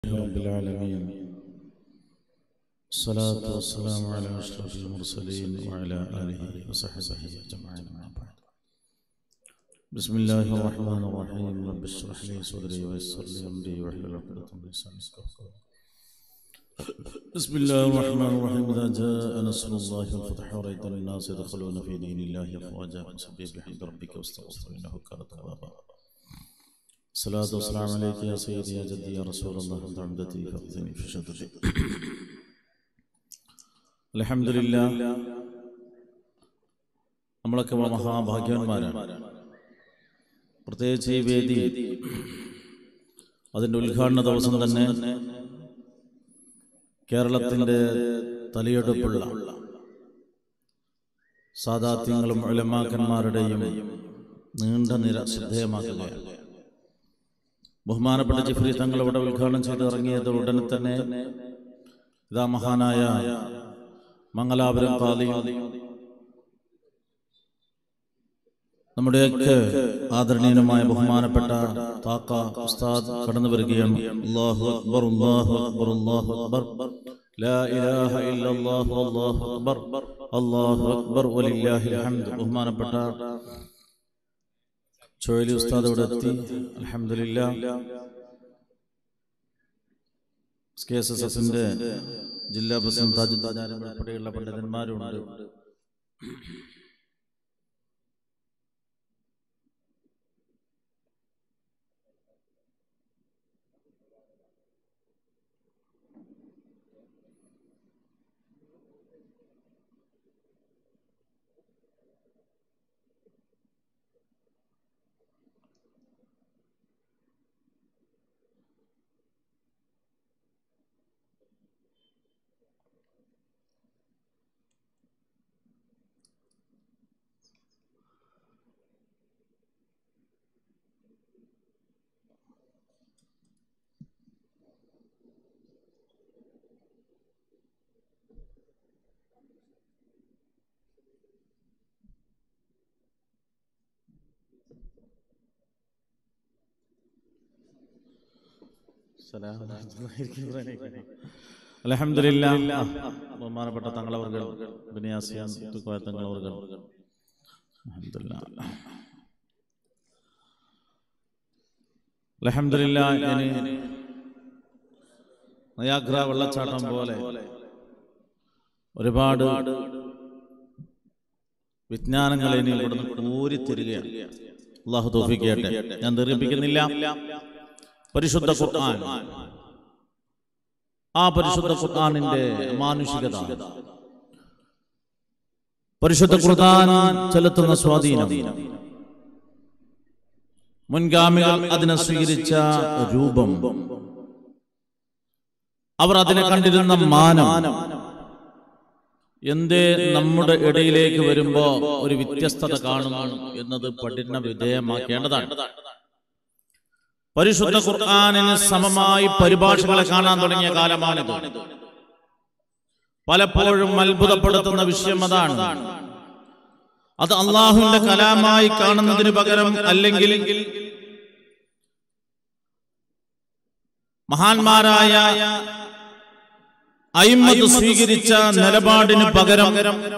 رب العالمين الصلاة والسلام على أشرف المرسلين وعلى آله وصحبه أجمعين أما بعد بسم الله الرحمن الرحيم رب اشرح لي صدري ويسر لي أمري واحلل عقدة من لساني يفقهوا قولي بسم الله الرحمن الرحيم إذا جاء نصر الله والفتح ورأيت الناس يدخلون في دين الله أفواجا فسبح بحمد ربك واستغفر إنه كان توابا الصلاة والسلام عليك يا سيدي يا جدي يا رسول الله أنت عمدتي فأخذني في شدتي الحمد لله നമ്മളൊക്കെ മഹാഭാഗ്യവാന്മാരാണ് പ്രത്യേകിച്ച് ഈ വേദി അതിൻ്റെ ഉദ്ഘാടന ദിവസം തന്നെ കേരളത്തിൻ്റെ തലയെടുപ്പുള്ള സാദാത്യങ്ങളും ഉലമാക്കന്മാരുടെയും നീണ്ട നിര ശ്രദ്ധേയമാക്കുകയാണ് ബഹുമാനപ്പെട്ട ജിഫ്രി തങ്ങൾ ഇവിടെ ഉദ്ഘാടനം ചെയ്ത് ഇറങ്ങിയത് ഉടനെ തന്നെ ഇതാ മഹാനായ മംഗലാപുരം പാലിയും നമ്മുടെയൊക്കെ ആദരണീയനുമായ ബഹുമാനപ്പെട്ട താക്ക ഉസ്താദ് കടന്നു വരികയാണ് അല്ലാഹു അക്ബർ അല്ലാഹു അക്ബർ അല്ലാഹു അക്ബർ ലാ ഇലാഹ ഇല്ലല്ലാഹു അല്ലാഹു അക്ബർ അല്ലാഹു അക്ബർ വലില്ലാഹിൽ ഹംദ് ബഹുമാനപ്പെട്ട ചുഴലി ഉസ്താദ് ഇവിടെ എത്തി അൽഹംദുലില്ലാ കെ എസ് എസ് എസിന്റെ ജില്ലാ പ്രസിഡന്റ് താജുദ്ദാൻ ഉൾപ്പെടെയുള്ള പണ്ഡിതന്മാരുണ്ട് അലഹമില്ല ബഹുമാനപ്പെട്ട തങ്ങളവർകൾ ബിനിയാസിയാൻ തങ്ങളവർകൾ അലഹമില്ല ഇനി നയാഗ്ര വെള്ളച്ചാട്ടം പോലെ ഒരുപാട് വിജ്ഞാനങ്ങൾ ഇനി ഇവിടുന്ന് കൂരിത്തരികയാണ് അള്ളാഹു തോഫിക്കട്ടെ ഞാൻ ദീർഘിപ്പിക്കുന്നില്ല പരിശുദ്ധ ഖുർആൻ ആ പരിശുദ്ധ ഖുർആനിന്റെ മാനുഷികത പരിശുദ്ധ ഖുർആൻ ചെലുത്തുന്ന സ്വാധീനം മുൻഗാമികൾ അതിനെ സ്വീകരിച്ച രൂപം അവർ അതിനെ കണ്ടിരുന്ന മാനം എന്തേ നമ്മുടെ ഇടയിലേക്ക് വരുമ്പോ ഒരു വ്യത്യസ്തത കാണുന്നു എന്നത് പഠന വിധേയമാക്കേണ്ടതാണ് പരിശുദ്ധ ഖുർആാനിന് സമമായി പരിഭാഷകളെ കാണാൻ തുടങ്ങിയ കാലമാണിത് പലപ്പോഴും അത്ഭുതപ്പെടുത്തുന്ന വിഷയം അതാണ് അത് അള്ളാഹുവിന്റെ കലാമായി കാണുന്നതിന് പകരം അല്ലെങ്കിൽ മഹാന്മാരായ അയിമത് സ്വീകരിച്ച നിലപാടിന് പകരം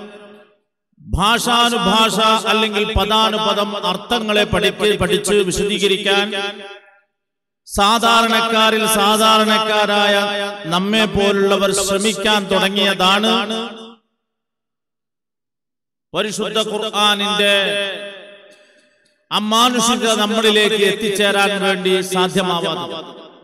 ഭാഷാനുഭാഷ അല്ലെങ്കിൽ പദാനുപദം അർത്ഥങ്ങളെ പഠിക്ക് പഠിച്ച് വിശദീകരിക്കാൻ സാധാരണക്കാരിൽ സാധാരണക്കാരായ നമ്മെ പോലുള്ളവർ ശ്രമിക്കാൻ തുടങ്ങിയതാണ് പരിശുദ്ധ ഖുർആാനിന്റെ അമാനുഷിക നമ്മളിലേക്ക് എത്തിച്ചേരാൻ വേണ്ടി സാധ്യമാവാതെ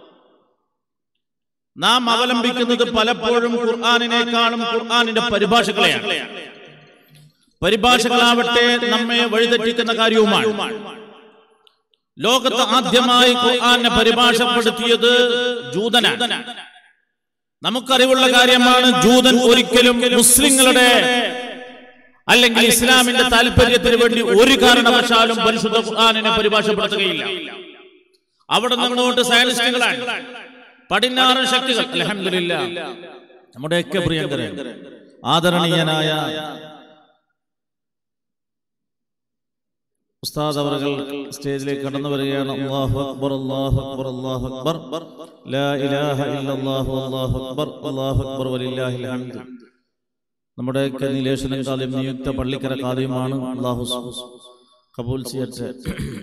നാം അവലംബിക്കുന്നത് പലപ്പോഴും ഖുർആാനിനേക്കാളും ഖുർആാനിന്റെ പരിഭാഷകളെയാണ് പരിഭാഷകളാവട്ടെ നമ്മെ വഴിതെറ്റിക്കുന്ന കാര്യവുമാണ് ലോകത്ത് ആദ്യമായി ഖുർആനെ പരിഭാഷപ്പെടുത്തിയത് ജൂതനാണ് നമുക്കറിവുള്ള കാര്യമാണ് ജൂതൻ ഒരിക്കലും മുസ്ലിങ്ങളുടെ അല്ലെങ്കിൽ ഇസ്ലാമിന്റെ താല്പര്യത്തിന് വേണ്ടി ഒരു കാരണവശാലും പരിശുദ്ധ ഖുർആാനിനെ പരിഭാഷപ്പെടുത്തുകയില്ല അവിടെ നിന്നോട്ട് സയനിസ്റ്റുകളാണ് പടിഞ്ഞാറൻ ശക്തികൾ അലഹമില്ല നമ്മുടെയൊക്കെ പ്രിയങ്കരൻ ആദരണീയനായ ഉസ്താദ് അവர்கள் സ്റ്റേജിലേക്ക് കടന്നു വരികയാണ് അല്ലാഹു അക്ബർ അല്ലാഹു അക്ബർ അല്ലാഹു അക്ബർ ലാ ഇലാഹ ഇല്ലല്ലാഹു അല്ലാഹു അക്ബർ അല്ലാഹു അക്ബർ വലില്ലാഹിൽ ഹംദ് നമ്മുടെ കനീലേഷനും കാലം നിയുക്ത പള്ളിക്കര കാലയുമാണ് അല്ലാഹു കബൂൽ ചെയ്യട്ടെ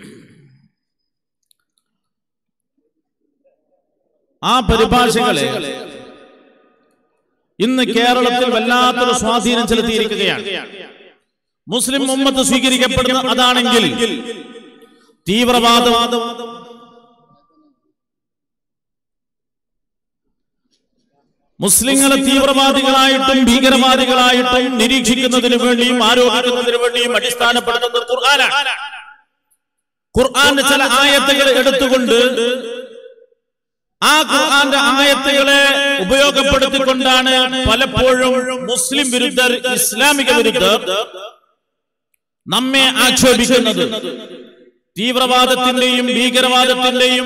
ആ പരിഭാഷകളെ ഇന്ന് കേരളത്തിൽ വല്ലാത്തൊരു സ്വാധീനം ചെലുത്തിയിരിക്കുകയാണ് മുസ്ലിം ഉമ്മത്ത് സ്വീകരിക്കപ്പെടുന്ന അതാണെങ്കിൽ തീവ്രവാദം മുസ്ലിങ്ങളെ തീവ്രവാദികളായിട്ടും ഭീകരവാദികളായിട്ടും നിരീക്ഷിക്കുന്നതിന് വേണ്ടിയും ആരോപിക്കുന്നതിന് വേണ്ടിയും അടിസ്ഥാനപ്പെടുത്തുന്നത് ഖുർആനാണ് ഖുർആന്റെ ചില ആയത്തുകൾ എടുത്തുകൊണ്ട് ആ ഖുർആന്റെ ആയത്തുകളെ ഉപയോഗപ്പെടുത്തിക്കൊണ്ടാണ് പലപ്പോഴും മുസ്ലിം വിരുദ്ധർ ഇസ്ലാമിക വിരുദ്ധർ നമ്മെ ആക്ഷേപിക്കുന്നത് തീവ്രവാദത്തിന്റെയും ഭീകരവാദത്തിന്റെയും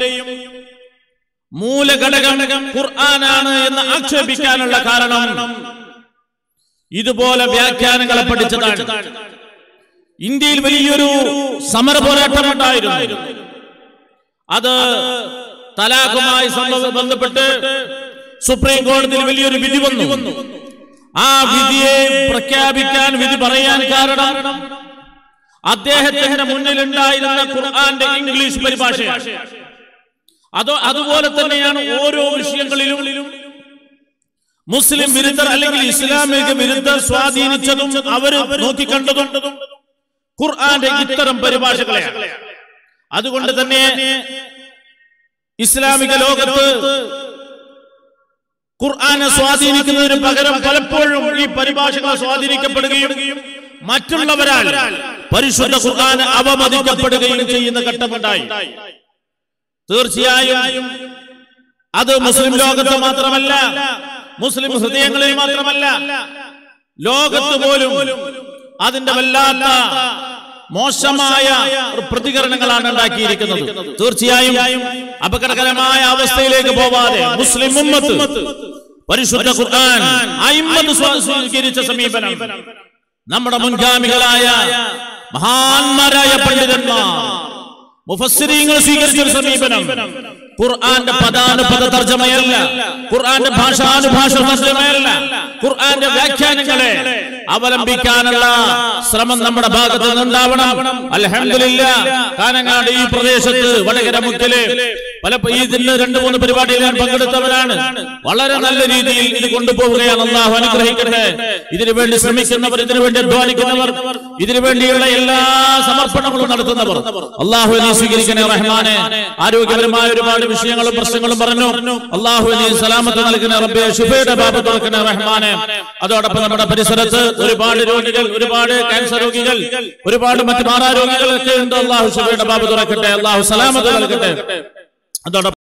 മൂലഘടകം ഖുർആനാണ് എന്ന് ആക്ഷേപിക്കാനുള്ള കാരണം ഇതുപോലെ വ്യാഖ്യാനങ്ങളെ പഠിച്ചതാണ് ഇന്ത്യയിൽ വലിയൊരു സമര പോരാട്ടമുണ്ടായിരുന്നു അത് തലാഖുമായി സംഭവ ബന്ധപ്പെട്ട് സുപ്രീം കോടതിയിൽ വലിയൊരു വിധി വന്നു ആ വിധിയെ പ്രഖ്യാപിക്കാൻ വിധി പറയാൻ കാരണം അദ്ദേഹത്തിന്റെ മുന്നിലുണ്ടായിരുന്ന ഖുർആന്റെ ഇംഗ്ലീഷ് പരിഭാഷയാണ് അതോ അതുപോലെ തന്നെയാണ് ഓരോ വിഷയങ്ങളിലും മുസ്ലിം വിരുദ്ധർ അല്ലെങ്കിൽ ഇസ്ലാമിക വിരുദ്ധർ സ്വാധീനിച്ചതും അവർ നോക്കിക്കണ്ടതും ഖുർആന്റെ ഇത്തരം പരിഭാഷകളെയാണ് അതുകൊണ്ട് തന്നെ ഇസ്ലാമിക ലോകത്ത് ഖുർആനെ സ്വാധീനിക്കുന്നതിന് പകരം പലപ്പോഴും ഈ പരിഭാഷകൾ സ്വാധീനിക്കപ്പെടുകയും മറ്റുള്ളവരാൽ പരിശുദ്ധ ഖുർആൻ അവമതിക്കപ്പെടുകയും ചെയ്യുന്ന ഘട്ടമുണ്ടായി തീർച്ചയായും അത് മുസ്ലിം ലോകത്ത് മാത്രമല്ല മുസ്ലിം ഹൃദയങ്ങളിൽ മാത്രമല്ല ലോകത്ത് പോലും അതിന്റെ വല്ലാത്ത മോശമായ ഒരു പ്രതികരണങ്ങളാണ് ഉണ്ടാക്കിയിരിക്കുന്നത് തീർച്ചയായും അപകടകരമായ അവസ്ഥയിലേക്ക് പോവാതെ മുസ്ലിം ഉമ്മത്ത് പരിശുദ്ധ ഖുർആൻ അയിമ്പത് സ്വീകരിച്ച സമീപനം നമ്മുടെ മുൻഗാമികളായ മഹാന്മാരായ പണ്ഡിതന്മാർ മുഫസ്സിരീങ്ങൾ സ്വീകരിച്ച ഒരു സമീപനം ഖുർആന്റെ പദാനുപദ തർജ്ജമയല്ല ഖുർആന്റെ ഭാഷാനുഭാഷ തർജ്ജമയല്ല ഖുർആന്റെ വ്യാഖ്യാനങ്ങളെ അവലംബിക്കാനുള്ള ശ്രമം നമ്മുടെ ഭാഗത്ത് നിന്നുണ്ടാവണം അൽഹംദുലില്ല കാനങ്ങാട് ഈ പ്രദേശത്ത് വടകര മുക്കില് പല ഇതിന് രണ്ട് മൂന്ന് പരിപാടിയിൽ ഞാൻ പങ്കെടുത്തവരാണ് വളരെ നല്ല രീതിയിൽ ഇത് കൊണ്ടുപോവുകയാണ് അള്ളാഹു അനുഗ്രഹിക്കട്ടെ ഇതിനു വേണ്ടി ശ്രമിക്കുന്നവർ ഇതിനു വേണ്ടി അധ്വാനിക്കുന്നവർ ഇതിനു വേണ്ടിയുള്ള എല്ലാ സമർപ്പണങ്ങളും നടത്തുന്നവർ അള്ളാഹു നീ സ്വീകരിക്കണേ റഹ്മാനെ ആരോഗ്യപരമായ ഒരുപാട് വിഷയങ്ങളും പ്രശ്നങ്ങളും പറഞ്ഞു അള്ളാഹു നീ സലാമത്ത് നൽകുന്ന റബ്ബെ ഷിഫയുടെ ബാബ തുറക്കണേ റഹ്മാനെ അതോടൊപ്പം നമ്മുടെ പരിസരത്ത് ഒരുപാട് രോഗികൾ ഒരുപാട് ക്യാൻസർ രോഗികൾ ഒരുപാട് മറ്റു മാറാ രോഗികളൊക്കെ ഉണ്ട് അള്ളാഹു ഷിഫയുടെ ബാബ തുറക്കട്ടെ അള്ളാഹു സലാമത്ത് നൽകട്ടെ അതോടൊപ്പം